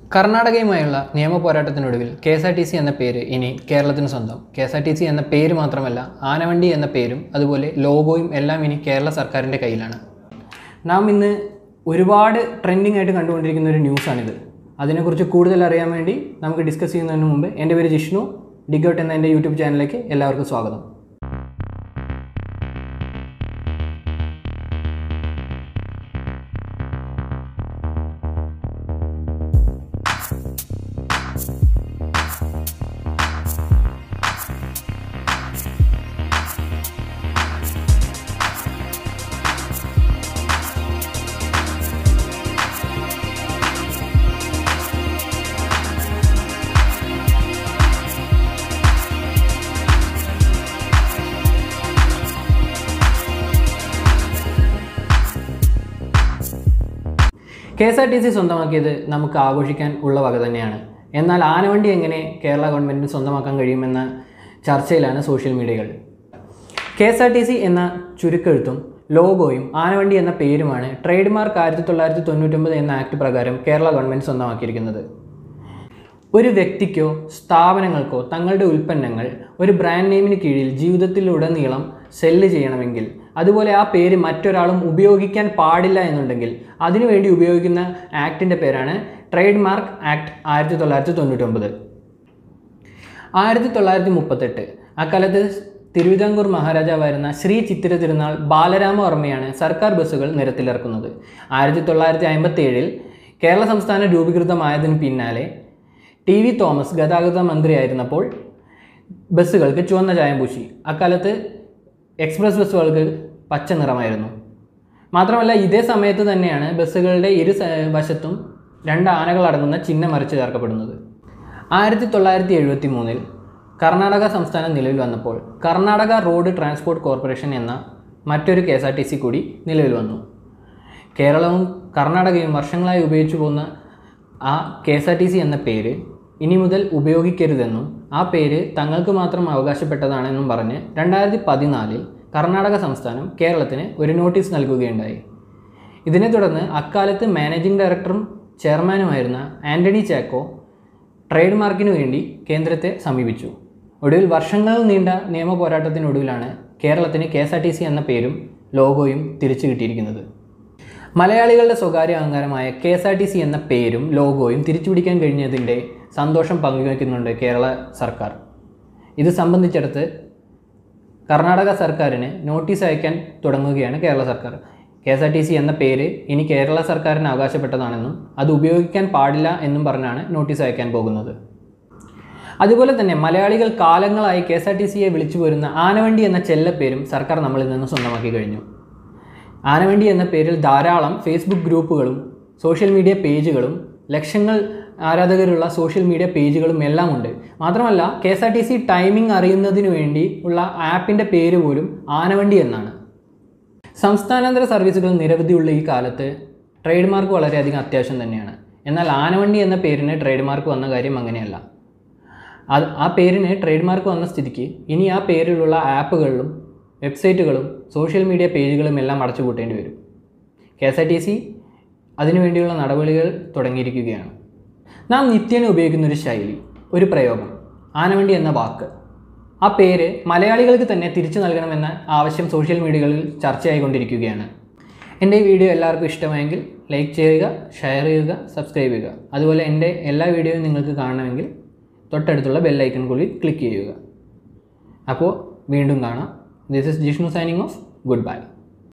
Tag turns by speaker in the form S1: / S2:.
S1: കർണാടകയുമായുള്ള നിയമ പോരാട്ടത്തിനൊടുവിൽ K S R T C എന്ന പേര് ഇനി കേരളത്തിന് സ്വന്തം K S R T C എന്ന പേര് മാത്രമല്ല ആനവണ്ടി എന്ന പേരും അതുപോലെ ലോഗോയും എല്ലാം ഇനി കേരള സർക്കാരിൻ്റെ കയ്യിലാണ് നാം ഇന്ന് ഒരുപാട് ട്രെൻഡിങ് ആയിട്ട് കണ്ടുകൊണ്ടിരിക്കുന്ന ഒരു ന്യൂസാണിത് അതിനെക്കുറിച്ച് കൂടുതൽ അറിയാൻ വേണ്ടി നമുക്ക് ഡിസ്കസ് ചെയ്യുന്നതിന് മുമ്പ് എൻ്റെ പേര് ജിഷ്ണു ഡിഗൗട്ട് എന്ന എൻ്റെ യൂട്യൂബ് ചാനലിലേക്ക് എല്ലാവർക്കും സ്വാഗതം K S R T C സ്വന്തമാക്കിയത് നമുക്ക് ആഘോഷിക്കാൻ ഉള്ള വക തന്നെയാണ് എന്നാൽ ആനവണ്ടി എങ്ങനെ കേരള ഗവൺമെൻറ്റിന് സ്വന്തമാക്കാൻ കഴിയുമെന്ന ചർച്ചയിലാണ് സോഷ്യൽ മീഡിയകൾ K S R T C എന്ന ചുരുക്കെഴുത്തും ലോഗോയും ആനവണ്ടി എന്ന പേരുമാണ് ട്രേഡ് മാർക്ക് ആയിരത്തി തൊള്ളായിരത്തി തൊണ്ണൂറ്റൊമ്പത് എന്ന ആക്ട് പ്രകാരം കേരള ഗവൺമെൻറ് സ്വന്തമാക്കിയിരിക്കുന്നത് ഒരു വ്യക്തിക്കോ സ്ഥാപനങ്ങൾക്കോ തങ്ങളുടെ ഉൽപ്പന്നങ്ങൾ ഒരു ബ്രാൻഡ് നെയിമിന് കീഴിൽ ജീവിതത്തിലുടനീളം സെല്ല് ചെയ്യണമെങ്കിൽ അതുപോലെ ആ പേര് മറ്റൊരാളും ഉപയോഗിക്കാൻ പാടില്ല എന്നുണ്ടെങ്കിൽ അതിനുവേണ്ടി ഉപയോഗിക്കുന്ന ആക്ടിൻ്റെ പേരാണ് ട്രേഡ് മാർക്ക് ആക്ട് ആയിരത്തി തൊള്ളായിരത്തി തൊണ്ണൂറ്റൊമ്പത് ആയിരത്തി തൊള്ളായിരത്തി മുപ്പത്തെട്ട് അക്കാലത്ത് തിരുവിതാംകൂർ മഹാരാജാവായിരുന്ന ശ്രീ ചിത്തിര തിരുനാൾ ബാലരാമവർമ്മയാണ് സർക്കാർ ബസ്സുകൾ നിരത്തിലിറക്കുന്നത് ആയിരത്തി തൊള്ളായിരത്തി അമ്പത്തി ഏഴിൽ കേരള സംസ്ഥാനം രൂപീകൃതമായതിന് പിന്നാലെ ടി വി തോമസ് ഗതാഗത മന്ത്രിയായിരുന്നപ്പോൾ ബസ്സുകൾക്ക് ചുവന്ന ചായം പൂശി അക്കാലത്ത് എക്സ്പ്രസ് ബസ്സുകൾക്ക് പച്ച നിറമായിരുന്നു മാത്രമല്ല ഇതേ സമയത്ത് തന്നെയാണ് ബസ്സുകളുടെ ഇരു സ- വശത്തും രണ്ട് ആനകൾ അടങ്ങുന്ന ചിഹ്നം വരച്ച് ചേർക്കപ്പെടുന്നത് ആയിരത്തി തൊള്ളായിരത്തി എഴുപത്തി മൂന്നിൽ കർണാടക സംസ്ഥാനം നിലവിൽ വന്നപ്പോൾ കർണാടക റോഡ് ട്രാൻസ്പോർട്ട് കോർപ്പറേഷൻ എന്ന മറ്റൊരു K S R T C കൂടി നിലവിൽ വന്നു കേരളവും കർണാടകയും വർഷങ്ങളായി ഉപയോഗിച്ചു പോകുന്ന ആ K S R T C എന്ന പേര് ഇനി മുതൽ ഉപയോഗിക്കരുതെന്നും ആ പേര് തങ്ങൾക്ക് മാത്രം അവകാശപ്പെട്ടതാണെന്നും പറഞ്ഞ് രണ്ടായിരത്തി പതിനാലിൽ കർണാടക സംസ്ഥാനം കേരളത്തിന് ഒരു നോട്ടീസ് നൽകുകയുണ്ടായി ഇതിനെ തുടർന്ന് അക്കാലത്ത് മാനേജിംഗ് ഡയറക്ടറും ചെയർമാനുമായിരുന്ന ആൻ്റണി ചാക്കോ ട്രേഡ് മാർക്കിനു വേണ്ടി കേന്ദ്രത്തെ സമീപിച്ചു ഒടുവിൽ വർഷങ്ങൾ നീണ്ട നിയമ പോരാട്ടത്തിനൊടുവിലാണ് കേരളത്തിന് K S R T C എന്ന പേരും ലോഗോയും തിരിച്ചു കിട്ടിയിരിക്കുന്നത് മലയാളികളുടെ സ്വകാര്യ അഹങ്കാരമായ K S R T C എന്ന പേരും ലോഗോയും തിരിച്ചുപിടിക്കാൻ കഴിഞ്ഞതിൻ്റെ സന്തോഷം പങ്കുവയ്ക്കുന്നുണ്ട് കേരള സർക്കാർ ഇത് സംബന്ധിച്ചിടത്ത് കർണാടക സർക്കാരിന് നോട്ടീസ് അയക്കാൻ തുടങ്ങുകയാണ് കേരള സർക്കാർ K S R T C എന്ന പേര് ഇനി കേരള സർക്കാരിന് അവകാശപ്പെട്ടതാണെന്നും അത് ഉപയോഗിക്കാൻ പാടില്ല എന്നും പറഞ്ഞാണ് നോട്ടീസ് അയക്കാൻ പോകുന്നത് അതുപോലെ തന്നെ മലയാളികൾ കാലങ്ങളായി കെ എസ് ആർ ടി സിയെ വിളിച്ചു പോരുന്ന ആനവണ്ടി എന്ന ചെല്ലപ്പേരും സർക്കാർ നമ്മളിൽ നിന്ന് സ്വന്തമാക്കി കഴിഞ്ഞു ആനവണ്ടി എന്ന പേരിൽ ധാരാളം ഫേസ്ബുക്ക് ഗ്രൂപ്പുകളും സോഷ്യൽ മീഡിയ പേജുകളും ലക്ഷങ്ങൾ ആരാധകരുള്ള സോഷ്യൽ മീഡിയ പേജുകളും എല്ലാം ഉണ്ട് മാത്രമല്ല K S R T C timing അറിയുന്നതിന് വേണ്ടി ഉള്ള ആപ്പിൻ്റെ പേര് പോലും ആനവണ്ടി എന്നാണ് സംസ്ഥാനാന്തര സർവീസുകൾ നിരവധിയുള്ള ഈ കാലത്ത് ട്രേഡ് മാർക്ക് വളരെയധികം അത്യാവശ്യം തന്നെയാണ് എന്നാൽ ആനവണ്ടി എന്ന പേരിന് ട്രേഡ് മാർക്ക് വന്ന കാര്യം അങ്ങനെയല്ല അത് ആ പേരിന് ട്രേഡ് മാർക്ക് വന്ന സ്ഥിതിക്ക് ഇനി ആ പേരിലുള്ള ആപ്പുകളിലും വെബ്സൈറ്റുകളും സോഷ്യൽ മീഡിയ പേജുകളും എല്ലാം അടച്ചുപൂട്ടേണ്ടി വരും K S R T C അതിനുവേണ്ടിയുള്ള നടപടികൾ തുടങ്ങിയിരിക്കുകയാണ് നാം നിത്യേന ഉപയോഗിക്കുന്ന ഒരു ശൈലി ഒരു പ്രയോഗം ആനവണ്ടി എന്ന വാക്ക് ആ പേര് മലയാളികൾക്ക് തന്നെ തിരിച്ചു നൽകണമെന്ന ആവശ്യം സോഷ്യൽ മീഡിയകളിൽ ചർച്ചയായിക്കൊണ്ടിരിക്കുകയാണ് എൻ്റെ ഈ വീഡിയോ എല്ലാവർക്കും ഇഷ്ടമായെങ്കിൽ ലൈക്ക് ചെയ്യുക ഷെയർ ചെയ്യുക സബ്സ്ക്രൈബ് ചെയ്യുക അതുപോലെ എൻ്റെ എല്ലാ വീഡിയോയും നിങ്ങൾക്ക് കാണണമെങ്കിൽ തൊട്ടടുത്തുള്ള ബെല്ലൈക്കൺ കൂടി ക്ലിക്ക് ചെയ്യുക അപ്പോൾ വീണ്ടും കാണാം this is Jishnu signing off good bye